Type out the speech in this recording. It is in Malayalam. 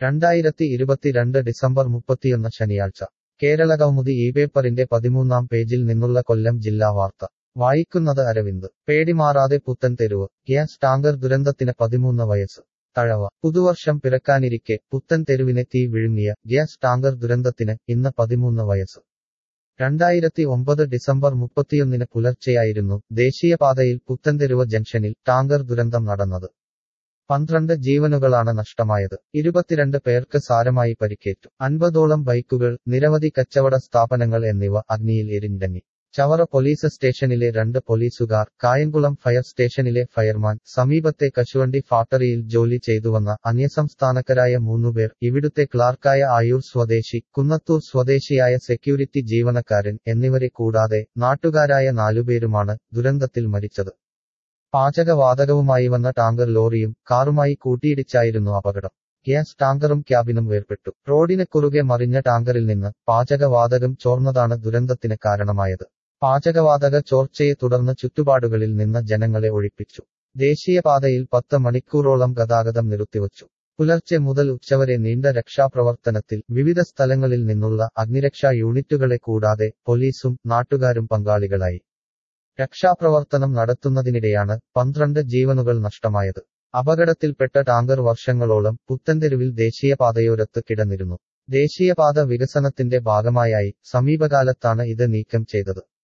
രണ്ടായിരത്തി ഇരുപത്തിരണ്ട് ഡിസംബർ മുപ്പത്തിയൊന്ന് ശനിയാഴ്ച കേരളകൗമുദി ഈ പേപ്പറിന്റെ പതിമൂന്നാം പേജിൽ നിന്നുള്ള കൊല്ലം ജില്ലാ വാർത്ത വായിക്കുന്നത് അരവിന്ദ് പേടിമാറാതെ പുത്തൻ തെരുവ് ഗ്യാസ് ടാങ്കർ ദുരന്തത്തിന് പതിമൂന്ന് വയസ്സ് തഴവ പുതുവർഷം പിറക്കാനിരിക്കെ പുത്തൻ തെരുവിനെ തീ വിഴുങ്ങിയ ഗ്യാസ് ടാങ്കർ ദുരന്തത്തിന് ഇന്ന് പതിമൂന്ന് വയസ്സ് രണ്ടായിരത്തി ഒമ്പത് ഡിസംബർ മുപ്പത്തിയൊന്നിന് പുലർച്ചെയായിരുന്നു ദേശീയപാതയിൽ പുത്തൻതെരുവ് ജംഗ്ഷനിൽ ടാങ്കർ ദുരന്തം നടന്നത് പന്ത്രണ്ട് ജീവനുകളാണ് നഷ്ടമായത് ഇരുപത്തിരണ്ട് പേർക്ക് സാരമായി പരിക്കേറ്റു അൻപതോളം ബൈക്കുകൾ നിരവധി കച്ചവട സ്ഥാപനങ്ങൾ എന്നിവ അഗ്നിയിൽ എരിഞ്ഞടങ്ങി ചവറ പോലീസ് സ്റ്റേഷനിലെ രണ്ട് പോലീസുകാർ കായംകുളം ഫയർ സ്റ്റേഷനിലെ ഫയർമാൻ സമീപത്തെ കശുവണ്ടി ഫാക്ടറിയിൽ ജോലി ചെയ്തുവന്ന അന്യസംസ്ഥാനക്കാരായ മൂന്നുപേർ ഇവിടുത്തെ ക്ലാർക്കായ ആയൂർ സ്വദേശി കുന്നത്തൂർ സ്വദേശിയായ സെക്യൂരിറ്റി ജീവനക്കാരൻ എന്നിവരെ കൂടാതെ നാട്ടുകാരായ നാലുപേരുമാണ് ദുരന്തത്തിൽ മരിച്ചത് പാചകവാതകവുമായി വന്ന ടാങ്കർ ലോറിയും കാറുമായി കൂട്ടിയിടിച്ചായിരുന്നു അപകടം ഗ്യാസ് ടാങ്കറും ക്യാബിനും വേർപെട്ടു റോഡിന് കുറുകെ മറിഞ്ഞ ടാങ്കറിൽ നിന്ന് പാചകവാതകം ചോർന്നതാണ് ദുരന്തത്തിന് കാരണമായത് പാചകവാതക ചോർച്ചയെ തുടർന്ന് ചുറ്റുപാടുകളിൽ നിന്ന് ജനങ്ങളെ ഒഴിപ്പിച്ചു ദേശീയപാതയിൽ പത്ത് മണിക്കൂറോളം ഗതാഗതം നിർത്തിവച്ചു പുലർച്ചെ മുതൽ ഉച്ചവരെ നീണ്ട രക്ഷാപ്രവർത്തനത്തിൽ വിവിധ സ്ഥലങ്ങളിൽ നിന്നുള്ള അഗ്നിരക്ഷാ യൂണിറ്റുകളെ കൂടാതെ പോലീസും നാട്ടുകാരും പങ്കാളികളായി രക്ഷാപ്രവർത്തനം നടത്തുന്നതിനിടെയാണ് പന്ത്രണ്ട് ജീവനുകൾ നഷ്ടമായത് അപകടത്തിൽപ്പെട്ട ടാങ്കർ വർഷങ്ങളോളം പുത്തൻതെരുവിൽ ദേശീയപാതയോരത്ത് കിടന്നിരുന്നു ദേശീയപാത വികസനത്തിന്റെ ഭാഗമായായി സമീപകാലത്താണ് ഇത് നീക്കം ചെയ്തത്